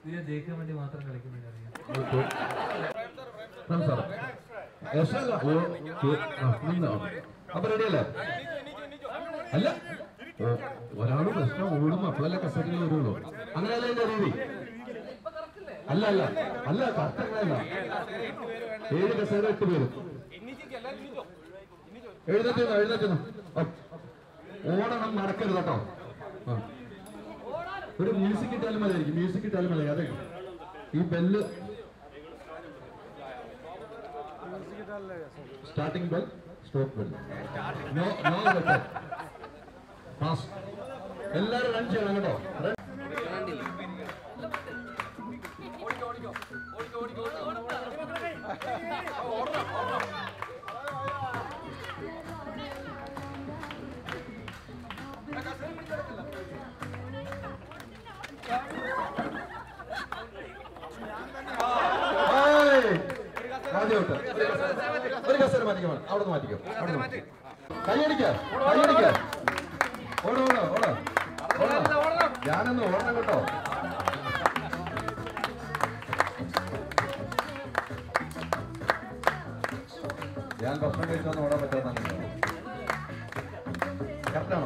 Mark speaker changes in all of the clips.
Speaker 1: ഇതിനെ ജയിക്കാൻ വേണ്ടി മാത്രം കളിക്കുന്നതിന് അറിയാം
Speaker 2: സംസാരം യശല്ല ഓ കേ- ആ, നിന്നോ. അപ്പൊ റെഡിയല്ലേ അല്ല ഓ ഒരാള് പ്രശ്നം ഓടും അപ്പോഴല്ലേ കസേരയിൽ വരുള്ളൂ അങ്ങനെയല്ല എന്റെ രീതി അല്ല അല്ല അല്ല കറക്റ്റ് അങ്ങനെയല്ല ഏഴ് കസേര എട്ട് പേരും എഴുന്നേറ്റുന്നു എഴുന്നേറ്റുന്നു ഓടണം നടക്കരുത് കേട്ടോ ആ. ഒരു മ്യൂസിക് ഇട്ടാലും മതിയായിരിക്കും മ്യൂസിക് ഇട്ടാലും മതി അതെ ഈ bell starting bell stop bell no no bell pass എല്ലാവരും റൺ ചെയ്യണം കേട്ടോ Run. ഏയ്! ആദ്യം ഔട്ട്. ഒരു കസേര മാറ്റിക്കോ അവിടെ നിന്ന് മാറ്റിക്കോ അവിടെ നിന്ന് കൈയടിക്ക കൈയടിക്ക ഓട ഓട ഓട ഓട ഞാനൊന്ന് ഓടണം കേട്ടോ ഞാൻ ഭക്ഷണം കഴിച്ചൊന്ന് ഓടാൻ പറ്റാന്നാണ് കറക്റ്റാണോ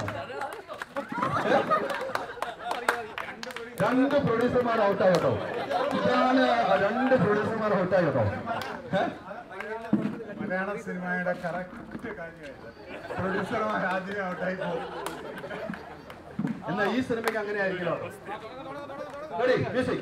Speaker 2: രണ്ട് പ്രൊഡ്യൂസർമാർ ഔട്ടായി കേട്ടോ ഇതാണ് രണ്ട് പ്രൊഡ്യൂസർമാർ ഔട്ടായി കേട്ടോ ഏഹ്
Speaker 3: മലയാള സിനിമയുടെ കറക്റ്റ് കാര്യമായിട്ട് പ്രൊഡ്യൂസർമാർ ആദ്യമേ ഔട്ടായി പോകും
Speaker 2: എന്നാ ഈ സിനിമയ്ക്ക് അങ്ങനെ ആയിരിക്കലോ റെഡി മ്യൂസിക്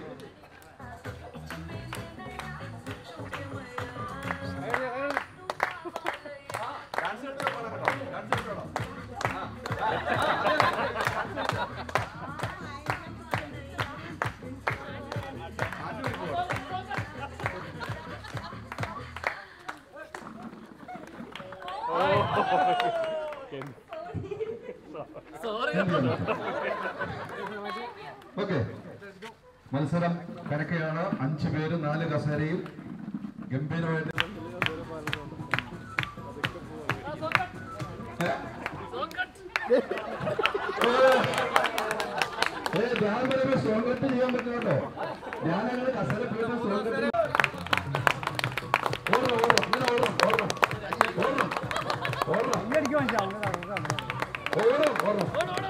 Speaker 2: ഓക്കെ മത്സരം കരക്കയാണ് അഞ്ച് പേര് നാല് കസേരയും ഗംഭീരമായിട്ട് ഏ ഞാൻ പറയുമ്പോ സോങ്കട്ട് ചെയ്യാൻ പറ്റുന്നുണ്ടോ ഞാൻ അങ്ങനെ കസേര പോയിട്ട് സോങ്കട്ട് ഓടണം ഓടണം ഇങ്ങനെ ഓടണം ഓടണം ഓടണം ഓടണം ഓടണം ഓടണം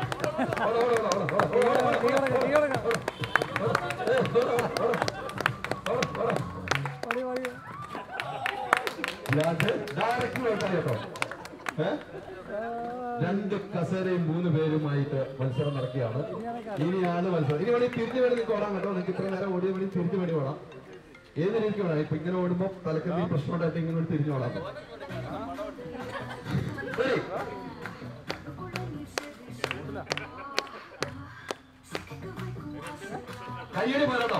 Speaker 2: കേട്ടോ രണ്ട് കസേരയും മൂന്ന് പേരുമായിട്ട് മത്സരം നടക്കുകയാണ് ഇനിയാണ് മത്സരം ഇനി വേണമെങ്കിൽ തിരിഞ്ഞു വേണ്ടി നിങ്ങൾക്ക് ഓടാൻ കേട്ടോ നിങ്ങൾക്ക് ഇത്ര നേരം ഓടിയ വേണ്ടി തിരിഞ്ഞു വേണ്ടി ഓടാം ഏത് രീതിക്ക് വേണം ഇപ്പൊ ഇങ്ങനെ ഓടുമ്പോ തലക്ക് ഈ പ്രശ്നം ഉണ്ടായിട്ട് ഇങ്ങനെ ഒരു തിരിഞ്ഞു ഓടാം Ready? കയ്യടി പോരട്ടോ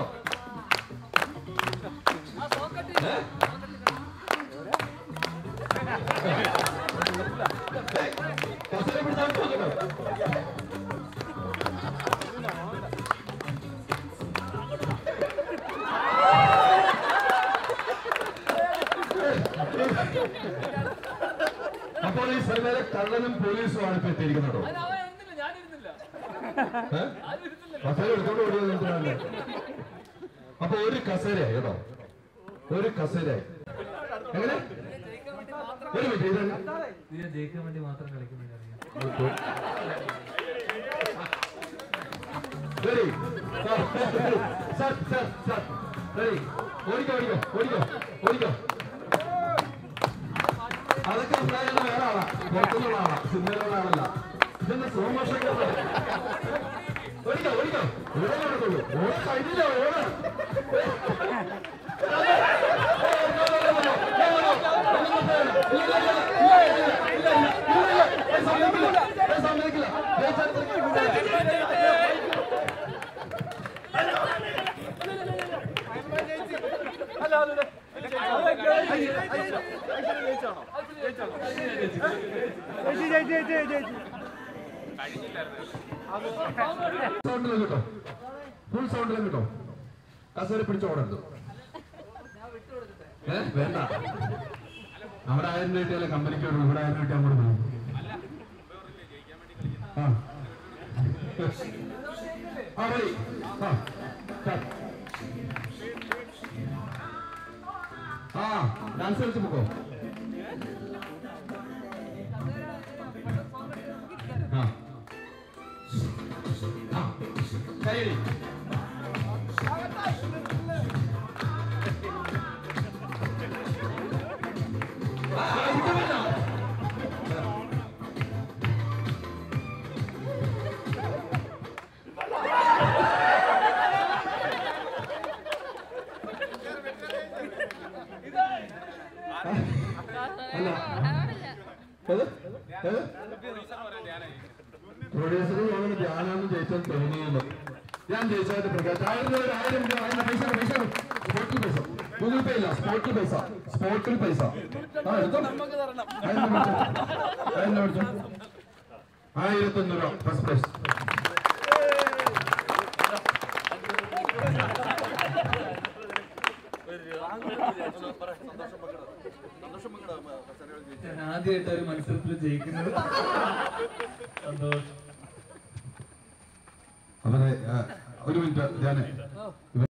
Speaker 2: ഏ? ഏ, കസേര പിടിച്ചാൽ നോക്കട്ടോ അപ്പോൾ ഈ സിനിമയിലെ കള്ളനും പോലീസുമാണ് ഇപ്പൊ എത്തിയിരിക്കുന്നത് കേട്ടോ ഏ? കസേര എടുത്തോണ്ട് ഓടിയത് എന്തിനാണ് അപ്പൊ ഒരു കസേരയായി കേട്ടോ ഒരു കസേരയായി എങ്ങനെ ഒരു മിനിറ്റ് ഇത്
Speaker 1: ഇതിനെ ജയിക്കാൻ വേണ്ടി മാത്രം കളിക്കുന്നതിന് അറിയാം
Speaker 2: ready sir sir sir ready ഓടിക്കോ ഓടിക്കോ ഓടിക്കോ ഓടിക്കോ അതൊക്കെ ഉണ്ടായിരുന്ന വേറെ ആളാ പുറത്തുനിന്നുള്ള ആളാ സിനിമയിലുള്ള ആളല്ല ഇതെന്നെ സ്ലോ മോഷൻ ഓടിക്കോ ഓടിക്കോ ഓടാൻ നടക്കുള്ളൂ ഓടാൻ കഴിഞ്ഞില്ല ഓടാ സമ്മതിക്കില്ല സൗണ്ടിലും കിട്ടോ ഫുൾ സൗണ്ടിലും കിട്ടോ കസേര പിടിച്ച് ഓടരുത് ഏ വേണ്ട അവിടെ ആയിരം രൂപ കിട്ടിയാലേ കമ്പനിക്ക് വരുള്ളൂ ഇവിടെ ആയിരം കിട്ടിയാൽ അങ്ങോട്ട് പോകും ആ ആ മതി ആ start. ഡാൻസ് കളിച്ച് പോക്കോ ആ ആ കൈയടി ആ, ഇത് വേണ്ട. അല്ല ഏത്? ഏത്? പ്രൊഡ്യൂസർ തോന്നുന്നു ധ്യാനാന്ന് ജയിച്ചാൽ തോന്നിയുള്ളൂ ഞാൻ ജയിച്ചായിട്ട് പ്രകാശ് ആയിരം രൂപ ആയിരം രൂപ ആയിരം പൈസ പൈസ സ്പോട്ടിൽ പൈസ ഗൂഗിൾ പേ ഇല്ല സ്പോട്ടിൽ പൈസ സ്പോട്ടിൽ പൈസ ആ എടുത്തോ ആയിരം രൂപ എടുത്തോ. ആയിരം രൂപ എടുത്തോ. ആയിരത്തി ഒന്ന് രൂപ ഫസ്റ്റ് പ്രൈസ്
Speaker 1: ഞാൻ ആദ്യമായിട്ട് ഒരു മത്സരത്തിൽ ജയിക്കുന്നത് സന്തോഷം
Speaker 2: അവരെ ആ, ഒരു മിനിറ്റ് ധ്യാനം